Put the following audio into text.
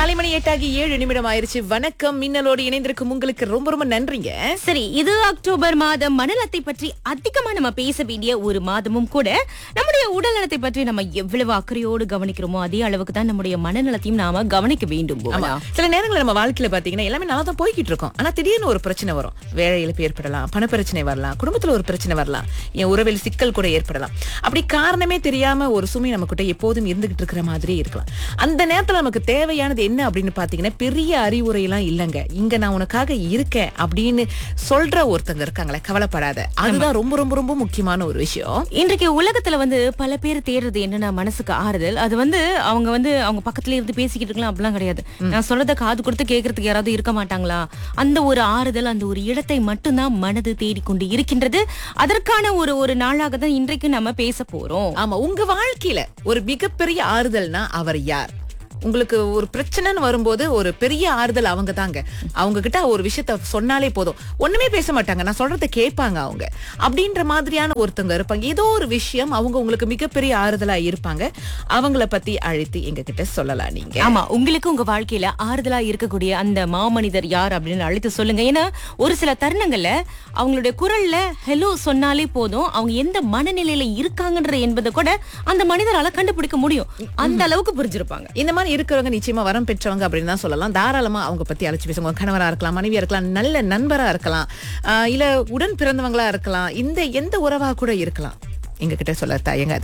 காலை மணி எட்டாகி ஏழு நிமிடம் ஆயிருச்சு வணக்கம் மின்னலோடு இணைந்திருக்கும் உங்களுக்கு ரொம்ப ரொம்ப நன்றிங்க சரி இது அக்டோபர் மாதம் மனநலத்தை பற்றி அதிகமா நம்ம பேச வேண்டிய ஒரு மாதமும் கூட நம்முடைய உடல் நலத்தை பற்றி நம்ம எவ்வளவு அக்கறையோடு கவனிக்கிறோமோ அதே அளவுக்கு தான் நம்முடைய மனநலத்தையும் நாம கவனிக்க வேண்டும் ஆமா போலா. சில நேரங்கள்ல நம்ம வாழ்க்கையில பாத்தீங்கன்னா எல்லாமே நல்லா தான் போய்கிட்டு இருக்கோம் ஆனா திடீர்னு ஒரு பிரச்சனை வரும் வேலை இழப்பு ஏற்படலாம் பண பிரச்சனை வரலாம் குடும்பத்துல ஒரு பிரச்சனை வரலாம் என் உறவில் சிக்கல் கூட ஏற்படலாம் அப்படி காரணமே தெரியாம ஒரு சுமை நம்ம கிட்ட எப்போதும் இருந்துகிட்டு இருக்கிற மாதிரி இருக்கலாம் அந்த நேரத்துல நமக்கு தேவையானது என்ன அப்படின்னு பாத்தீங்கன்னா பெரிய அறிவுரை எல்லாம் இல்லைங்க இங்க நான் உனக்காக இருக்கேன் அப்படின்னு சொல்ற ஒருத்தங்க இருக்காங்களே கவலைப்படாத அதுதான் ரொம்ப ரொம்ப ரொம்ப முக்கியமான ஒரு விஷயம் இன்றைக்கு உலகத்துல வந்து பல பேர் தேடுறது என்னன்னா மனசுக்கு ஆறுதல் அது வந்து அவங்க வந்து அவங்க பக்கத்துல இருந்து பேசிக்கிட்டு இருக்கலாம் அப்படிலாம் கிடையாது நான் சொல்றத காது கொடுத்து கேட்கறதுக்கு யாராவது இருக்க மாட்டாங்களா அந்த ஒரு ஆறுதல் அந்த ஒரு இடத்தை மட்டும்தான் மனது தேடிக்கொண்டு இருக்கின்றது அதற்கான ஒரு ஒரு நாளாக தான் இன்றைக்கு நம்ம பேச போறோம் ஆமா உங்க வாழ்க்கையில ஒரு மிகப்பெரிய ஆறுதல்னா அவர் யார் உங்களுக்கு ஒரு பிரச்சனைன்னு வரும்போது ஒரு பெரிய ஆறுதல் அவங்க தாங்க அவங்க கிட்ட ஒரு விஷயத்த சொன்னாலே போதும் ஒண்ணுமே பேச மாட்டாங்க நான் சொல்றத கேட்பாங்க அவங்க அப்படின்ற மாதிரியான ஒருத்தவங்க இருப்பாங்க ஏதோ ஒரு விஷயம் அவங்க உங்களுக்கு மிகப்பெரிய ஆறுதலா இருப்பாங்க அவங்கள பத்தி அழைத்து எங்க கிட்ட சொல்லலாம் நீங்க ஆமா உங்களுக்கு உங்க வாழ்க்கையில ஆறுதலா இருக்கக்கூடிய அந்த மாமனிதர் யார் அப்படின்னு அழைத்து சொல்லுங்க ஏன்னா ஒரு சில தருணங்கள்ல அவங்களுடைய குரல்ல ஹலோ சொன்னாலே போதும் அவங்க எந்த மனநிலையில இருக்காங்கன்ற என்பதை கூட அந்த மனிதரால கண்டுபிடிக்க முடியும் அந்த அளவுக்கு புரிஞ்சிருப்பாங்க இந்த மாதிரி இருக்கிறவங்க நிச்சயமா வரம் பெற்றவங்க அப்படின்னு தான் சொல்லலாம் தாராளமா அவங்க பத்தி அழைச்சு பேசுங்க உங்க கணவரா இருக்கலாம் மனைவியா இருக்கலாம் நல்ல நண்பரா இருக்கலாம் ஆஹ் இல்ல உடன் பிறந்தவங்களா இருக்கலாம் இந்த எந்த உறவா கூட இருக்கலாம் எங்க கிட்ட சொல்ல தயங்காதீங்க